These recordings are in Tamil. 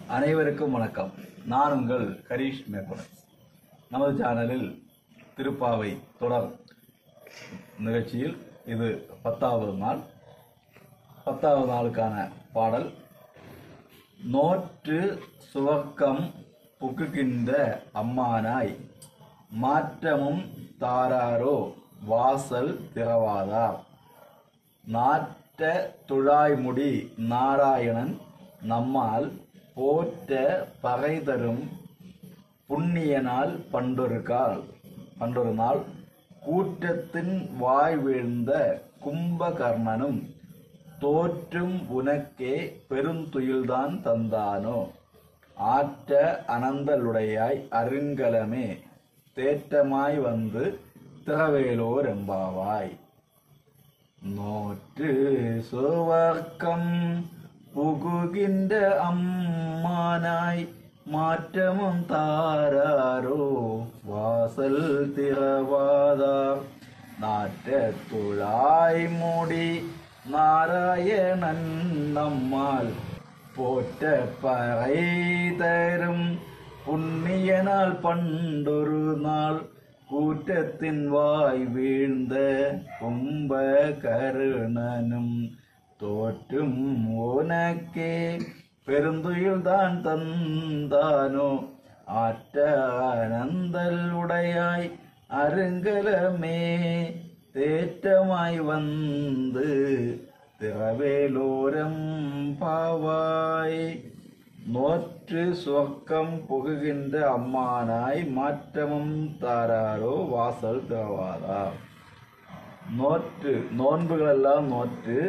அனைவருக்கும் வணக்கம் நான் உங்கள் ஹரீஷ் மேற்படன் நமது சேனலில் திருப்பாவை தொடர் நிகழ்ச்சியில் இது பத்தாவது நாள் பத்தாவது நாளுக்கான பாடல் நோற்று சுவர்க்கம் புகுகின்ற அம்மானாய் மாற்றமும் தாராரோ வாசல் திறவாதார் நாட்ட துழாய்முடி நாராயணன் நம்மால் போற்ற பகை தரும் புண்ணியனால் பண்டொரு கால் பண்டொரு நாள் கூற்றத்தின் வாய் வீழ்ந்த கும்பகர்ணனும் தோற்றும் உனக்கே பெருந்துயில்தான் தந்தானோ ஆற்ற அனந்தலுடையாய் அருங்கலமே தேற்றமாய் வந்து திறவேலோர் எம்பாவாய் நோற்று சுவர்க்கம் புகுகின்ற அம்மானாய் மாற்றமும் தாராரோ வாசல் திறவாதார் நாற்ற துழாய் மூடி நாராயணன் நம்மால் போற்ற பறை தரும் புண்ணியனால் பண்டொரு நாள் கூட்டத்தின் வாய் வீழ்ந்த கும்ப கருணனும் தோற்றும் உனக்கே பெருந்துயில்தான் தந்தானோ ஆற்ற அனந்தல் உடையாய் அருங்கலமே தேற்றமாய் வந்து திறவேலோரம் பாவாய் நோற்று சுவக்கம் புகுகின்ற அம்மானாய் மாற்றமும் தாராரோ வாசல் திறவாதா நோற்று நோன்புகளெல்லாம் நோற்று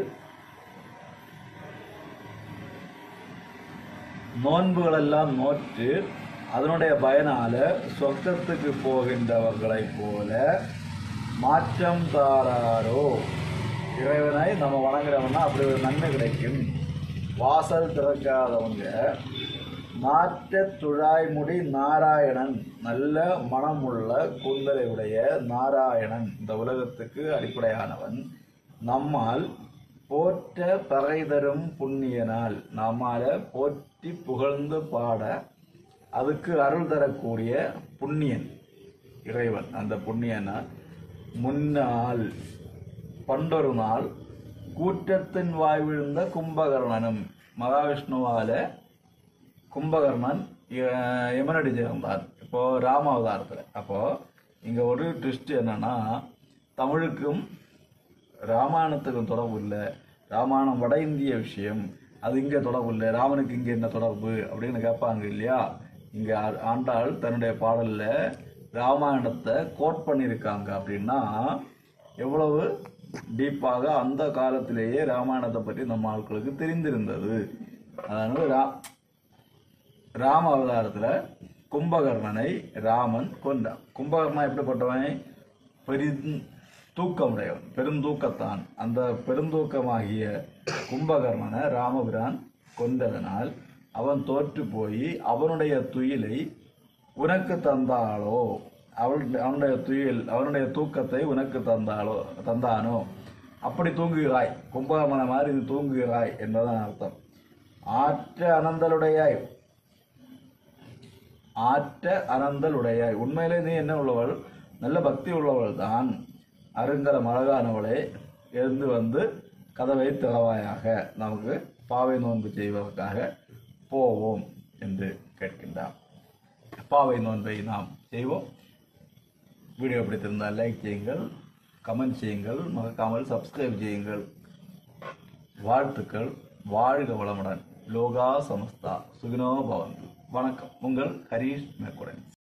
நோன்புகளெல்லாம் நோற்று அதனுடைய பயனால சொர்க்கத்துக்கு போகின்றவர்களைப் போல மாற்றம் தாராரோ இறைவனை நம்ம வணங்குறோம்னா அப்படி ஒரு நன்மை கிடைக்கும் வாசல் திறக்காதவங்க நாற்ற துழாய்முடி நாராயணன் நல்ல மனமுள்ள கூந்தலை உடைய நாராயணன் இந்த உலகத்துக்கு அடிப்படையானவன் நம்மால் போற்ற பகை தரும் புண்ணியனால் நம்மால போற்றி புகழ்ந்து பாட அதுக்கு அருள் தரக்கூடிய புண்ணியன் இறைவன் அந்த புண்ணியனால் முன்னால் பண்டொரு நாள் கூற்றத்தின் வாய் விழுந்த கும்பகர்ணனும் மகாவிஷ்ணுவால கும்பகர்ணன் ய- யமனடி சேர்ந்தார் இப்போ ராம அவதாரத்தில் அப்போ இங்க ஒரு ட்விஸ்ட் என்னன்னா தமிழுக்கும் ராமாயணத்துக்கும் தொடர்பு இல்லை ராமாயணம் வட இந்திய விஷயம் அது இங்கே தொடர்பு இல்லை ராமனுக்கு இங்கே என்ன தொடர்பு அப்படின்னு கேட்பாங்க இல்லையா இங்கே ஆ- ஆண்டாள் தன்னுடைய பாடல்ல ராமாயணத்தை கோட் பண்ணியிருக்காங்க அப்படின்னா எவ்வளவு டீப்பாக அந்த காலத்திலேயே ராமாயணத்தை பற்றி நம்ம ஆட்களுக்கு தெரிந்திருந்தது அதனால ரா ராம அவதாரத்தில் கும்பகர்ணனை ராமன் கொண்டான் கும்பகர்ணன் எப்படிப்பட்டவன் பெரிது தூக்கமுடையவன் பெருந்தூக்கத்தான் அந்த பெருந்தூக்கமாகிய கும்பகர்ணனை ராமபிரான் கொண்டதனால் அவன் தோற்று போய் அவனுடைய துயிலை உனக்கு தந்தாளோ அவள் அவனுடைய துயில் அவனுடைய தூக்கத்தை உனக்கு தந்தாளோ தந்தானோ அப்படி தூங்குகிறாய் கும்பகர்ணனை மாதிரி நீ தூங்குகிறாய் என்பதான் அர்த்தம் ஆற்ற அனந்தலுடையாய் ஆற்ற அனந்தல் உடையாய் உண்மையிலே நீ என்ன உள்ளவள் நல்ல பக்தி உள்ளவள் தான் அருங்கலம் அழகானவளே எழுந்து வந்து கதவை திறவாயாக நமக்கு பாவை நோன்பு செய்வதற்காக போவோம் என்று கேட்கின்றார் பாவை நோன்பை நாம் செய்வோம் வீடியோ பிடித்திருந்தால் லைக் செய்யுங்கள் கமெண்ட் செய்யுங்கள் மறக்காமல் சப்ஸ்கிரைப் செய்யுங்கள் வாழ்த்துக்கள் வாழ்க வளமுடன் லோகா சமஸ்தா சுகினோ பவந்து வணக்கம் உங்கள் ஹரீஷ் மேற்குடன்